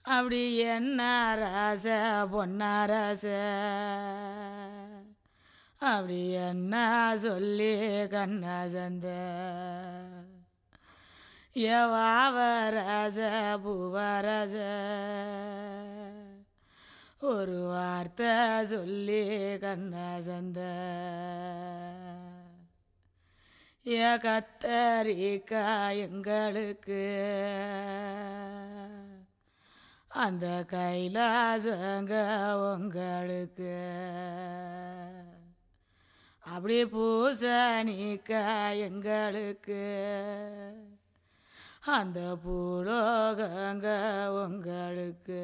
அப்படி என்ன ராச பொன்னாரச அப்படி என்ன சொல்லி கண்ணா சந்த எவாவரச பூவரச ஒரு வார்த்தை சொல்லி கண்ணா சந்த ஏ கத்தரிக்கா எங்களுக்கு அந்த கைலாசங்க உங்களுக்கு அப்படி பூசணிக்கா எங்களுக்கு அந்த பூலோகங்க உங்களுக்கு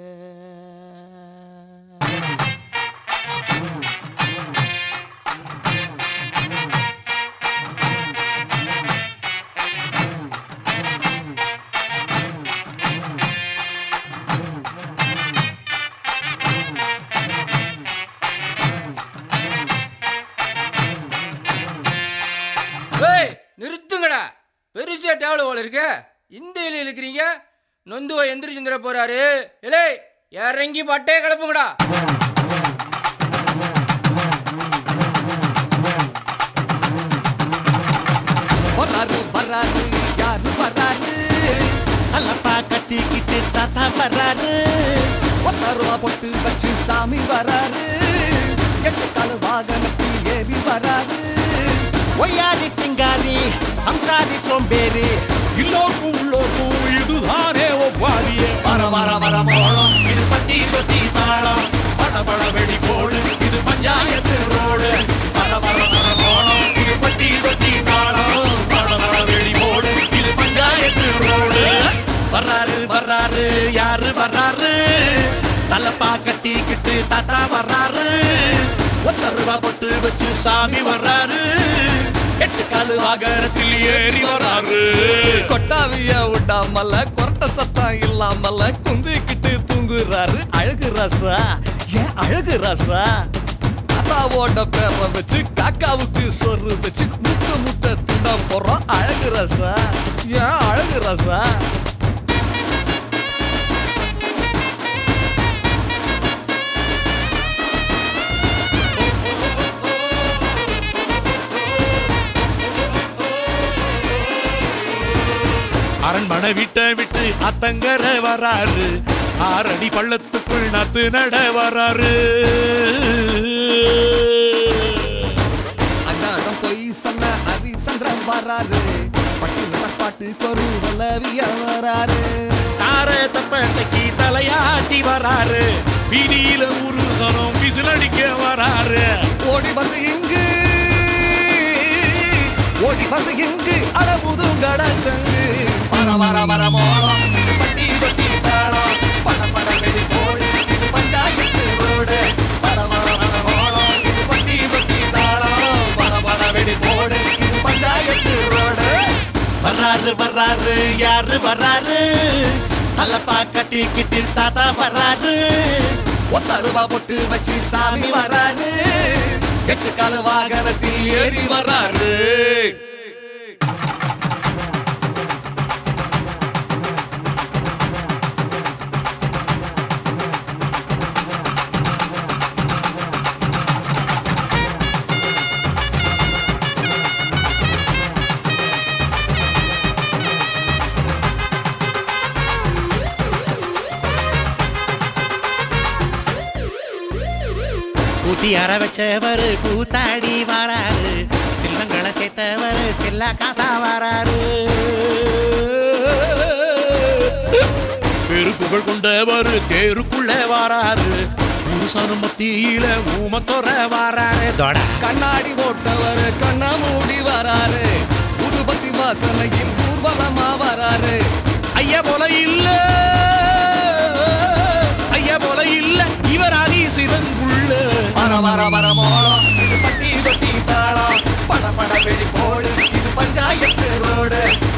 ஏய் நிறுத்துங்கடா பெருசா தேவல போல இருக்கு இந்த இலையில இருக்கிறீங்க நொந்துவ எந்திரிச்சுந்திர போறாரு இலே இறங்கி பட்டே கிளப்புங்கடா வர்றாரு வர்றாரு யாரு வர்றாரு அல்லப்பா கட்டிக்கிட்டு தாத்தா வர்றாரு ஒத்த ரூபா பொட்டு வச்சு சாமி வராரு எட்டு கால வாகனத்தில் ஏறி வராரு ஒய்யாரி சிங்காரி சம்சாரி சோம்பேறி எல்லோருக்கும் உள்ளோருக்கும் இதுதானே ஒப்பாரியே வர வர வர மோளம் இது பத்தி பத்தி தாளம் பட பட வெடி போடு இது பஞ்சாயத்து ரோடு வர வர வர மோளம் இது பத்தி பத்தி தாளம் பட பட வெடி போடு இது பஞ்சாயத்து ரோடு வர்றாரு வர்றாரு யாரு வர்றாரு தலப்பா கட்டிக்கிட்டு தாத்தா வர்றாரு ஒத்த ரூபா பொட்டு வச்சு சாமி வர்றாரு எட்டு காலு வாகனத்தில் ஏறி வர்றாரு கொட்டாவிய விடாமல கொரட்ட சத்தம் இல்லாமல குந்திக்கிட்டு தூங்குறாரு அழகு ரசா ஏன் அழகு ரசா அத்தாவோட பேரை வச்சு காக்காவுக்கு சொரு வச்சு முட்டை முட்டை தின்ன போறோம் அழகு ரசா ஏன் அழகு ரசா அரண்மனை விட்ட விட்டு அத்தங்கர வராரு ஆறடி பள்ளத்துக்குள் நத்து நட வராரு அங்காடம் போய் சொன்ன ஹரிச்சந்திரன் வராரு பட்டு நடப்பாட்டு கொரு வல்லவிய வராரு தார தப்பட்டைக்கு தலையாட்டி வராரு வீதியில ஒரு சனம் விசிலடிக்க வராரு ஓடி வந்து இங்கு ஓடி வந்து இங்கு அடபுதும் கடசங்கு வர வர வர மோளம் இது பட்டி பட்டி தாளம் பட பட வெடி போடு இது பஞ்சாயத்து ரோடு வர வர வர மோளம் இது பட்டி பட்டி தாளம் பட பட வெடி போடு இது பஞ்சாயத்து ரோடு வர்றாரு வர்றாரு யாரு வர்றாரு அல்லப்பா கட்டிக்கிட்டு தாத்தா வர்றாரு ஒத்த ரூபா போட்டு வச்சு சாமி வராரு எட்டு கால வாகனத்தில் ஏறி வராரு ஊட்டி அற வச்சவரு கூத்தாடி வராரு செல்வங்களை சேர்த்தவரு செல்லா காசா வராரு பெருப்புகள் கொண்டவர் தேருக்குள்ள வராரு புருஷனும் மத்தியில ஊமத்தொர வராரு தொட கண்ணாடி போட்டவர் கண்ண மூடி வராரு புதுபத்தி வாசனையில் ஊர்வலமா வராரு ஐயா போல இல்ல ஐயா போல இல்ல இவர் ஆதி சிவங்குள்ள வர வர வர மோளம் இது பட்டி பட்டி தாளம் பட பட வெடி போடு இது பஞ்சாயத்து ரோடு